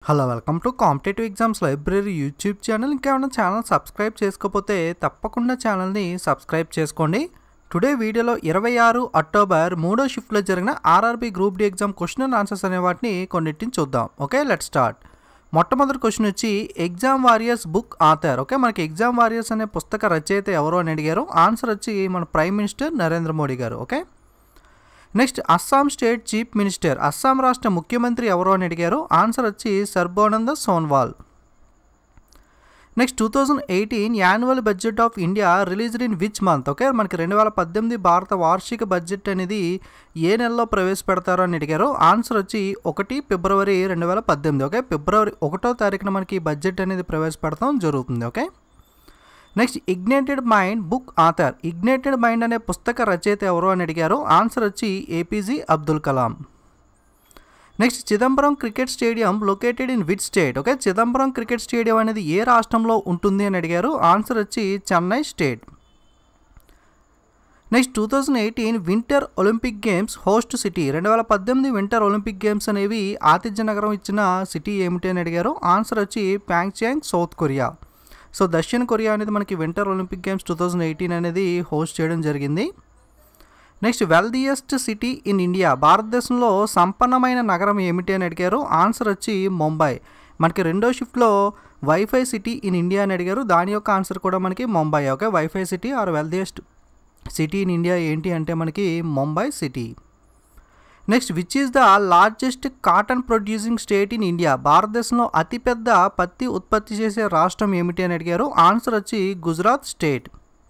hello welcome to competitive exams library YouTube channel ఇంకేమైనా channel subscribe చేసుకోకపోతే తప్పకుండా ఛానల్ని సబ్స్క్రైబ్ చేసుకోండి టుడే వీడియోలో ఇరవై ఆరు అక్టోబర్ మూడో షిఫ్ట్లో జరిగిన RRB group D exam question and answers అనే వాటిని కొన్నిటిని చూద్దాం ఓకే లెట్ స్టార్ట్ మొట్టమొదటి క్వశ్చన్ వచ్చి exam warriors book author okay మనకి ఎగ్జామ్ వారియర్స్ అనే పుస్తక రచయిత ఎవరు అని అడిగారు ఆన్సర్ వచ్చి మన prime minister Narendra Modi garu okay next Assam state chief minister Assam రాష్ట్ర ముఖ్యమంత్రి ఎవరు అని అడిగారు ఆన్సర్ వచ్చి Sarbananda Sonowal next two thousand eighteen annual budget of India released in which month okay మనకి రెండు వేల పద్దెనిమిది భారత వార్షిక బడ్జెట్ అనేది ఏ నెలలో ప్రవేశపెడతారో అని అడిగారు ఆన్సర్ వచ్చి ఒకటి ఫిబ్రవరి రెండు వేల పద్దెనిమిది ఓకే ఫిబ్రవరి ఒకటో తారీఖున మనకి బడ్జెట్ అనేది ప్రవేశపెడతాం జరుగుతుంది okay next ignited mind book author ignited mind అనే పుస్తక రచయిత ఎవరు అని అడిగారు ఆన్సర్ వచ్చి APJ Abdul Kalam next Chidambaram cricket stadium located in which state okay Chidambaram cricket stadium అనేది ఏ రాష్ట్రంలో ఉంటుంది అని అడిగారు ఆన్సర్ వచ్చి Chennai state next two thousand eighteen winter Olympic games host city రెండు వేల పద్దెనిమిది వింటర్ ఒలింపిక్ గేమ్స్ అనేవి ఆతిథ్య నగరం ఇచ్చిన సిటీ ఏమిటి అని అడిగారు ఆన్సర్ వచ్చి ప్యాంగ్చాంగ్ సౌత్ కొరియా సో దక్షిణ కొరియా అనేది మనకి winter Olympic games two thousand eighteen అనేది హోస్ట్ చేయడం జరిగింది next wealthiest city in India భారతదేశంలో సంపన్నమైన నగరం ఏమిటి అని అడిగారు ఆన్సర్ వచ్చి ముంబై మనకి రెండో షిఫ్ట్లో వైఫై సిటీ ఇన్ ఇండియా అని అడిగారు దాని యొక్క ఆన్సర్ కూడా మనకి Mumbai okay wifi city are wealthiest city in India ఏంటి అంటే మనకి Mumbai city next which is the largest cotton producing state in India భారతదేశంలో అతిపెద్ద పత్తి ఉత్పత్తి చేసే రాష్ట్రం ఏమిటి అని అడిగారు ఆన్సర్ వచ్చి Gujarat state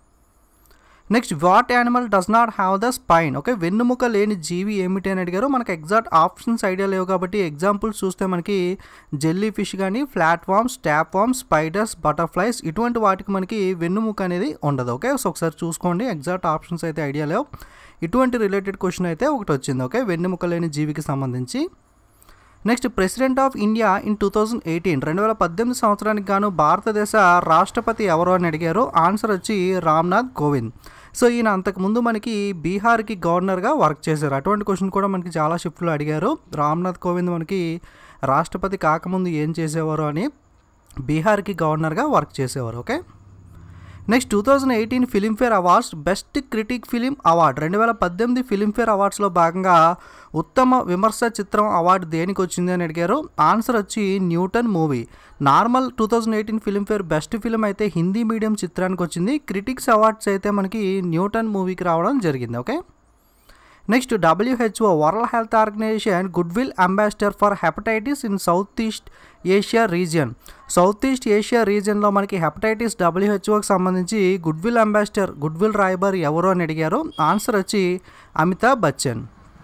next what animal does not have the spine okay వెన్నుముక లేని జీవి ఏమిటి అని అడిగారు మనకి ఎగ్జాక్ట్ ఆప్షన్స్ ఐడియా లేవు కాబట్టి ఎగ్జాంపుల్స్ చూస్తే మనకి జెల్లీ ఫిష్ కానీ flatworms tapeworms spiders butterflies ఇటువంటి వాటికి మనకి వెన్నుముక అనేది ఉండదు ఓకే సో ఒకసారి చూసుకోండి ఎగ్జాక్ట్ ఆప్షన్స్ అయితే ఐడియా లేవు ఇటువంటి రిలేటెడ్ క్వశ్చన్ అయితే ఒకటి వచ్చింది ఓకే వెన్నెముక లేని జీవికి సంబంధించి next president of India in two thousand eighteen రెండు వేల పద్దెనిమిది సంవత్సరానికి గాను భారతదేశ రాష్ట్రపతి ఎవరు అని అడిగారు ఆన్సర్ వచ్చి రామ్నాథ్ కోవింద్ సో ఈయన అంతకుముందు మనకి బీహార్కి గవర్నర్గా వర్క్ చేశారు అటువంటి క్వశ్చన్ కూడా మనకి చాలా షిఫ్ట్లో అడిగారు రామ్నాథ్ కోవింద్ మనకి రాష్ట్రపతి కాకముందు ఏం చేసేవారు అని బీహార్కి గవర్నర్గా వర్క్ చేసేవారు okay next two thousand eighteen Filmfare awards best critic film award రెండు వేల పద్దెనిమిది ఫిలింఫేర్ అవార్డ్స్లో భాగంగా ఉత్తమ విమర్శ చిత్రం అవార్డు దేనికి వచ్చింది అని అడిగారు ఆన్సర్ వచ్చి Newton movie normal two thousand eighteen Filmfare best film అయితే హిందీ మీడియం చిత్రానికి వచ్చింది క్రిటిక్స్ అవార్డ్స్ అయితే మనకి న్యూటన్ మూవీకి రావడం జరిగింది okay next WHO World Health Organization good will ambassador for hepatitis in South East Asia region South East Asia రీజియన్లో మనకి హెపటైటిస్ డబ్ల్యూహెచ్ఓకి సంబంధించి good will ambassador good will రాయబర్ ఎవరు అని అడిగారు ఆన్సర్ వచ్చి Amitabh Bachchan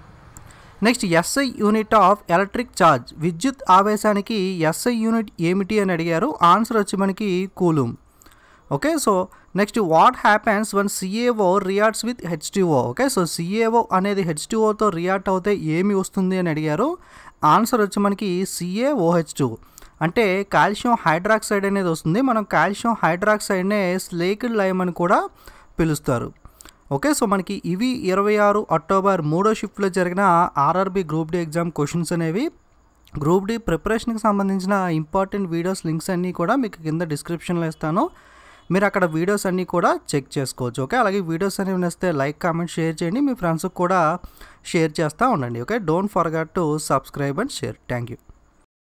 next SI unit of electric charge విద్యుత్ ఆవేశానికి ఎస్ఐ యూనిట్ ఏమిటి అని అడిగారు ఆన్సర్ వచ్చి మనకి coulomb okay so next what happens when CaO reacts with H two O okay so CaO అనేది హెచ్టిఓతో రియాక్ట్ అవుతే ఏమి వస్తుంది అని అడిగారు ఆన్సర్ వచ్చి మనకి సిఏఓహెచ్ టూ అంటే కాల్షియం హైడ్రాక్సైడ్ అనేది వస్తుంది మనం కాల్షియం హైడ్రాక్సైడ్నే స్లేకిడ్ లైమ్ అని కూడా పిలుస్తారు ఓకే సో మనకి ఇవి ఇరవై ఆరు అక్టోబర్ మూడో షిఫ్ట్లో జరిగిన RRB group D exam questions అనేవి గ్రూప్ డి ప్రిపరేషన్కి సంబంధించిన ఇంపార్టెంట్ వీడియోస్ లింక్స్ అన్నీ కూడా మీకు కింద డిస్క్రిప్షన్లో ఇస్తాను మీరు అక్కడ వీడియోస్ అన్నీ కూడా చెక్ చేసుకోవచ్చు ఓకే అలాగే వీడియోస్ అనేవి నచ్చితే లైక్ కామెంట్ షేర్ చేయండి మీ ఫ్రెండ్స్కి కూడా షేర్ చేస్తూ ఉండండి okay don't forget to subscribe and share thank you